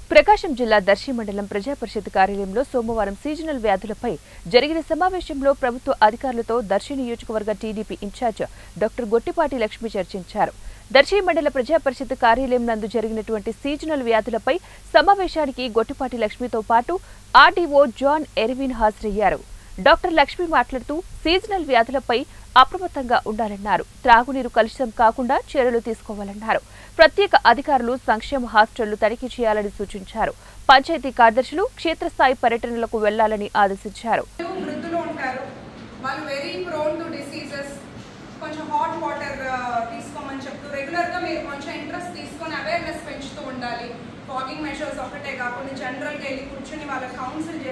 ప్రకాశం జిల్లా దర్శి మండలం ప్రజాపరిషత్ కార్యాలయంలో సోమవారం సీజనల్ వ్యాధులపై జరిగిన సమావేశంలో ప్రభుత్వ అధికారులతో దర్శి నియోజకవర్గ TDP in charge doctor Gottipati Lakshmi చర్చించారు దర్శి మండల ప్రజాపరిషత్ కార్యాలయం నందు జరిగినటువంటి సీజనల్ వ్యాధులపై సమావేశానికి గొట్టిపాటి లక్ష్మితో పాటు ఆర్డీఓ జాన్ ఎర్విన్ హాజరయ్యారు డాక్టర్ లక్ష్మి మాట్లాడుతూ సీజనల్ వ్యాధులపై అప్రమత్తంగా ఉండాలన్నారు త్రాగునీరు కలుషితం కాకుండా చర్యలు తీసుకోవాలన్నారు ప్రత్యేక అధికారులు సంక్షేమ హాస్టళ్లు తనిఖీ చేయాలని సూచించారు పంచాయతీ కార్యదర్శులు క్షేత్రస్థాయి పర్యటనలకు వెళ్లాలని ఆదేశించారు వృద్ధులు ఉంటారు వాళ్ళు వెరీ ప్రోన్ టు డిసీజెస్ కొంచెం హాట్ వాటర్ తీసుకోమని చెప్తూ రెగ్యులర్గా మీరు కొంచెం ఇంట్రెస్ట్ తీసుకొని అవేర్నెస్ పెంచుతూ ఉండాలి ఫాగింగ్ మెషర్స్ ఒకటే కాకుండా జనరల్గా వెళ్ళి కూర్చొని వాళ్ళ కౌన్సిల్